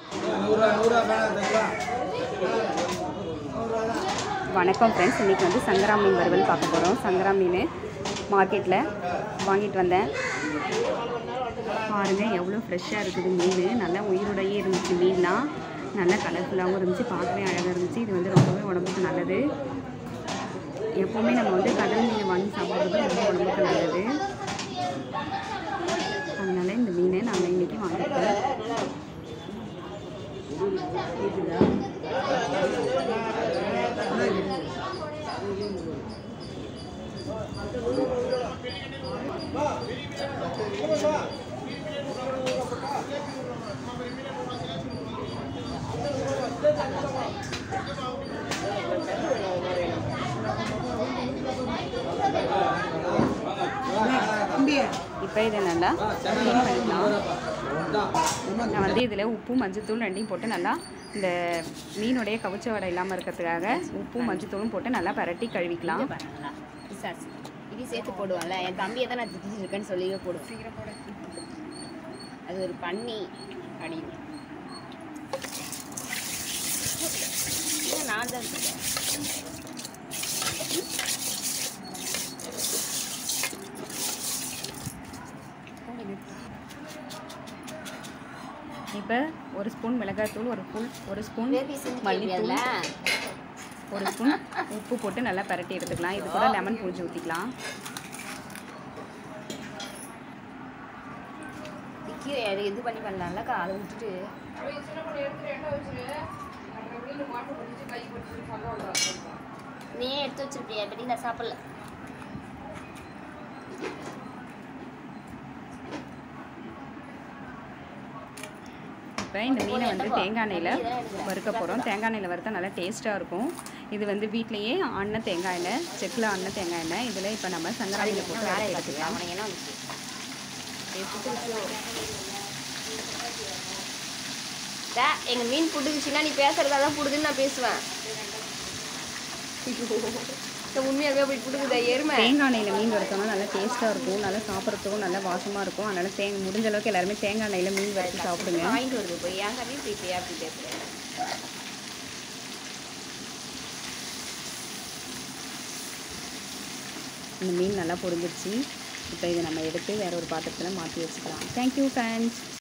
வணக்கம் ஃப்ரெண்ட்ஸ் இன்றைக்கி வந்து சங்கரா மீன் வறுவல் பார்க்க போகிறோம் சங்கரா மீன் மார்க்கெட்டில் வாங்கிட்டு வந்தேன் பாருங்கள் எவ்வளோ ஃப்ரெஷ்ஷாக இருக்குது மீன் நல்லா உயிரோடையே இருந்துச்சு மீன்லாம் நல்லா கலர்ஃபுல்லாகவும் இருந்துச்சு பார்க்கவே அழகாக இருந்துச்சு இது வந்து ரொம்பவே உடம்புக்கு நல்லது எப்போவுமே நம்ம வந்து கடல் மீன் வாங்கி சாப்பிட்றது ரொம்ப உடம்புக்கு நல்லது அதனால இந்த மீனை நாங்கள் இன்றைக்கி வாங்கியிருக்கோம் இப்போ இதை நல்லா க்ளீன் பண்ணிக்கலாம் நான் வந்து இதில் உப்பு மஞ்சத்தூள் ரெண்டையும் போட்டு நல்லா இந்த மீனுடைய கவுச்ச வடை இல்லாமல் இருக்கிறதுக்காக உப்பும் மஞ்சத்தூளும் போட்டு நல்லா பரட்டி கழுவிக்கலாம் பிசாசு இது சேர்த்து போடுவான்ல என் தம்பியை தான் நான் திட்டிட்டு இருக்கேன்னு சொல்லியே போடுவேன் அது ஒரு பண்ணி அப்படின்னு இல்லை, நான் தான் திட்டுவேன். இப்போ ஒரு ஸ்பூன் மிளகாய்த்தூள் ஒரு ஸ்பூன் ஒரு ஸ்பூன் வேர்வை சிந்தி மல்லித்தூள் கேட்பியாதுல? ஒரு ஸ்பூன் உப்பு போட்டு நல்லா பரட்டி எடுத்துக்கலாம் இது கூட லெமன் புழிஞ்சு ஊற்றிக்கலாம் திக்கி அது இது பண்ணி பண்ணலாம்லக்கா அதை விட்டுட்டு நீ எடுத்து வச்சிருப்பியா எப்படி நான் சாப்பிடல இப்போ இந்த மீனை வந்து தேங்காய் எண்ணெயில் வறுக்க போகிறோம் தேங்காய் எண்ணெயில் வறுத்தா நல்லா டேஸ்ட்டாக இருக்கும் இது வந்து வீட்லேயே அண்ணன் தேங்காய் எண்ணெய் செக்கில் அண்ணன் தேங்காய் எண்ணெய் இதில் இப்போ நம்ம சங்கராமியில் போட்டு வேலையை வறுத்து பார்த்துக்கலாம் எடுத்துக்கலாம் அவனுக்கு என்ன வந்துச்சு எடுத்துட்டு டா, எங்க மீன் புடுக்குச்சுன்னா நீ பேசுறதா தான் புடுக்குன்னு நான் பேசுவேன் இந்த உண்மையாகவே அப்படி புடுக்குதா எருமை தேங்காய் எண்ணெயில் மீன் வறுத்தோம்னா நல்லா டேஸ்ட்டாக இருக்கும் நல்லா சாப்பிட்றதுக்கும் நல்லா வாசமாக இருக்கும் அதனால் தேங் முடிஞ்ச அளவுக்கு எல்லாருமே தேங்காய் எண்ணெயில் மீன் வறுத்து சாப்பிடுங்க வாங்கிட்டு வருது போய் என் கதையும் இப்படி இப்படி அப்படி பேசுறேன் இந்த மீன் நல்லா பொரிஞ்சிருச்சு இப்போ இதை நம்ம எடுத்து வேற ஒரு பாத்திரத்தில் மாற்றி வச்சுக்கலாம் தேங்க்யூ ஃப்ரெண்ட்ஸ்